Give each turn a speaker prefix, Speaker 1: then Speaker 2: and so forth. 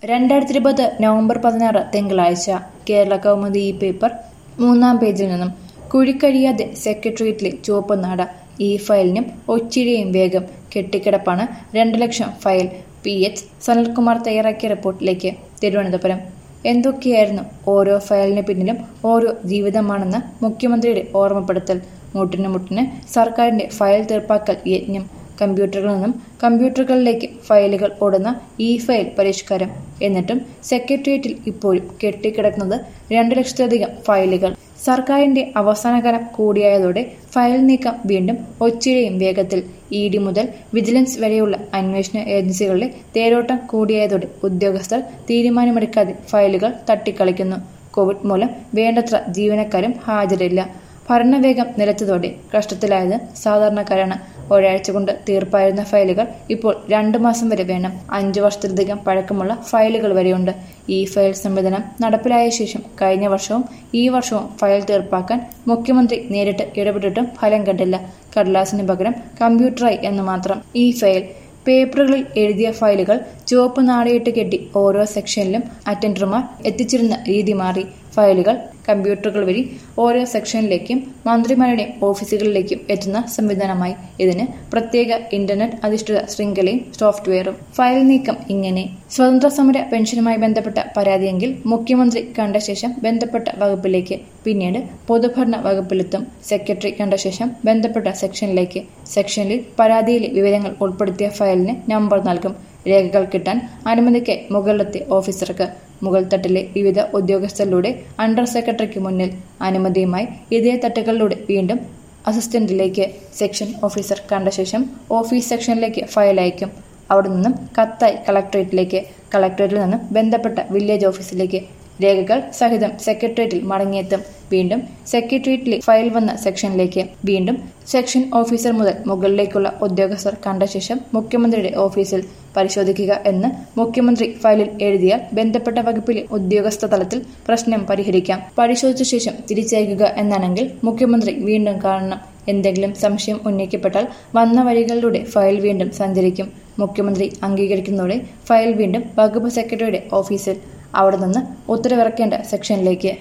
Speaker 1: രണ്ടായിരത്തി ഇരുപത് നവംബർ പതിനാറ് തിങ്കളാഴ്ച കേരള കൗമുദി ഈ പേപ്പർ മൂന്നാം പേജിൽ നിന്നും കുഴിക്കഴിയാതെ സെക്രട്ടേറിയറ്റിലെ ചുവപ്പ് നാട ഈ ഫയലിനും ഒച്ചിരിയും വേഗം കെട്ടിക്കിടപ്പാണ് രണ്ട് ലക്ഷം ഫയൽ പി എച്ച് സനൽകുമാർ തയ്യാറാക്കിയ റിപ്പോർട്ടിലേക്ക് തിരുവനന്തപുരം എന്തൊക്കെയായിരുന്നു ഓരോ ഫയലിന് പിന്നിലും ഓരോ ജീവിതമാണെന്ന് മുഖ്യമന്ത്രിയുടെ ഓർമ്മപ്പെടുത്തൽ മുട്ടിന് മുട്ടിന് സർക്കാരിന്റെ ഫയൽ തീർപ്പാക്കൽ യജ്ഞം കമ്പ്യൂട്ടറുകളിൽ നിന്നും കമ്പ്യൂട്ടറുകളിലേക്ക് ഫയലുകൾ ഓടുന്ന ഇ ഫയൽ പരിഷ്കാരം എന്നിട്ടും സെക്രട്ടേറിയറ്റിൽ ഇപ്പോഴും കെട്ടിക്കിടക്കുന്നത് രണ്ട് ലക്ഷത്തിലധികം ഫയലുകൾ സർക്കാരിന്റെ അവസാനകാലം കൂടിയായതോടെ ഫയൽ നീക്കം വീണ്ടും ഒച്ചിഴയും വേഗത്തിൽ ഇ ഡി മുതൽ വിജിലൻസ് വരെയുള്ള അന്വേഷണ ഏജൻസികളിലെ തേരോട്ടം കൂടിയായതോടെ ഉദ്യോഗസ്ഥർ തീരുമാനമെടുക്കാതെ ഫയലുകൾ തട്ടിക്കളിക്കുന്നു കോവിഡ് മൂലം വേണ്ടത്ര ജീവനക്കാരും ഹാജരില്ല ഭരണവേഗം നിലച്ചതോടെ കഷ്ടത്തിലായത് സാധാരണക്കാരാണ് ഒരാഴ്ച കൊണ്ട് തീർപ്പായിരുന്ന ഫയലുകൾ ഇപ്പോൾ രണ്ടു മാസം വരെ വേണം അഞ്ചു വർഷത്തിലധികം പഴക്കമുള്ള ഫയലുകൾ വരെയുണ്ട് ഈ ഫയൽ സംവിധാനം നടപ്പിലായ ശേഷം കഴിഞ്ഞ വർഷവും ഈ വർഷവും ഫയൽ തീർപ്പാക്കാൻ മുഖ്യമന്ത്രി നേരിട്ട് ഇടപെട്ടിട്ടും ഫലം കണ്ടില്ല കടലാസിന് പകരം കമ്പ്യൂട്ടറായി എന്ന് മാത്രം ഈ ഫയൽ പേപ്പറുകളിൽ എഴുതിയ ഫയലുകൾ ചുവപ്പ് നാടയിട്ട് കെട്ടി ഓരോ സെക്ഷനിലും അറ്റൻഡർമാർ എത്തിച്ചിരുന്ന രീതി മാറി ഫയലുകൾ കമ്പ്യൂട്ടറുകൾ വഴി ഓരോ സെക്ഷനിലേക്കും മന്ത്രിമാരുടെ ഓഫീസുകളിലേക്കും എത്തുന്ന സംവിധാനമായി ഇതിന് പ്രത്യേക ഇന്റർനെറ്റ് അധിഷ്ഠിത ശൃംഖലയും സോഫ്റ്റ്വെയറും ഫയൽ നീക്കം ഇങ്ങനെ സ്വതന്ത്ര സമര പെൻഷനുമായി ബന്ധപ്പെട്ട പരാതിയെങ്കിൽ മുഖ്യമന്ത്രി കണ്ട ശേഷം ബന്ധപ്പെട്ട വകുപ്പിലേക്ക് പിന്നീട് പൊതുഭരണ വകുപ്പിലെത്തും സെക്രട്ടറി കണ്ട ശേഷം ബന്ധപ്പെട്ട സെക്ഷനിലേക്ക് സെക്ഷനിൽ പരാതിയിലെ വിവരങ്ങൾ ഉൾപ്പെടുത്തിയ ഫയലിന് നമ്പർ നൽകും രേഖകൾ കിട്ടാൻ അനുമതിക്ക് മുകളിലത്തെ ഓഫീസർക്ക് മുകൾ തട്ടിലെ വിവിധ ഉദ്യോഗസ്ഥരിലൂടെ അണ്ടർ സെക്രട്ടറിക്ക് മുന്നിൽ അനുമതിയുമായി ഇതേ തട്ടുകളിലൂടെ വീണ്ടും അസിസ്റ്റന്റിലേക്ക് സെക്ഷൻ ഓഫീസർ കണ്ട ശേഷം ഓഫീസ് സെക്ഷനിലേക്ക് ഫയൽ അയക്കും അവിടെ നിന്നും കത്തായി കളക്ടറേറ്റിലേക്ക് കളക്ടറേറ്റിൽ നിന്നും ബന്ധപ്പെട്ട വില്ലേജ് ഓഫീസിലേക്ക് രേഖകൾ സഹിതം സെക്രട്ടേറിയറ്റിൽ മടങ്ങിയെത്തും വീണ്ടും സെക്രട്ടേറിയറ്റിലെ ഫയൽ വന്ന സെക്ഷനിലേക്ക് വീണ്ടും സെക്ഷൻ ഓഫീസർ മുതൽ മുകളിലേക്കുള്ള ഉദ്യോഗസ്ഥർ കണ്ട ശേഷം മുഖ്യമന്ത്രിയുടെ ഓഫീസിൽ പരിശോധിക്കുക എന്ന് മുഖ്യമന്ത്രി ഫയലിൽ എഴുതിയാൽ ബന്ധപ്പെട്ട വകുപ്പിലെ ഉദ്യോഗസ്ഥ തലത്തിൽ പ്രശ്നം പരിഹരിക്കാം പരിശോധിച്ച ശേഷം തിരിച്ചയക്കുക എന്നാണെങ്കിൽ മുഖ്യമന്ത്രി വീണ്ടും കാണണം എന്തെങ്കിലും സംശയം ഉന്നയിക്കപ്പെട്ടാൽ വന്ന വഴികളിലൂടെ ഫയൽ വീണ്ടും സഞ്ചരിക്കും മുഖ്യമന്ത്രി അംഗീകരിക്കുന്നതോടെ ഫയൽ വീണ്ടും വകുപ്പ് സെക്രട്ടറിയുടെ ഓഫീസിൽ അവിടെ നിന്ന് ഉത്തരവിറക്കേണ്ട സെക്ഷനിലേക്ക്